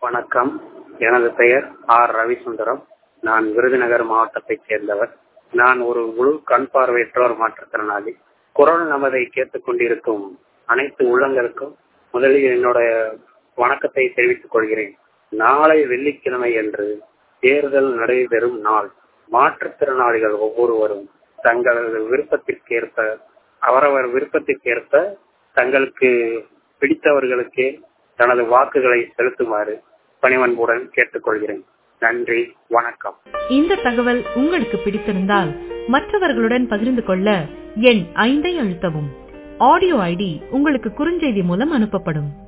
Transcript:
வணக்கம் எனது பெயர் ஆர் ரவிசுந்தரம் நான் விருதுநகர் மாவட்டத்தைச் சேர்ந்தவர் நான் ஒரு முழு கண் பார்வையற்றோர் மாற்றுத்திறனாளி குரல் நமதை கேட்டுக் கொண்டிருக்கும் அனைத்து உள்ளங்களுக்கும் முதலில் என்னோட வணக்கத்தை தெரிவித்துக் கொள்கிறேன் நாளை வெள்ளிக்கிழமை அன்று தேர்தல் நடைபெறும் நாள் மாற்றுத்திறனாளிகள் ஒவ்வொருவரும் தங்களது விருப்பத்திற்கேற்ப அவரவர் விருப்பத்திற்கேற்ப தங்களுக்கு பிடித்தவர்களுக்கே தனது வாக்குகளை செலுத்துமாறு பணிவன்புடன் கேட்டுக்கொள்கிறேன் நன்றி வணக்கம் இந்த தகவல் உங்களுக்கு பிடித்திருந்தால் மற்றவர்களுடன் பகிர்ந்து கொள்ள எண் ஐந்தை அழுத்தவும் ஆடியோ ஐடி உங்களுக்கு குறுஞ்செய்தி மூலம் அனுப்பப்படும்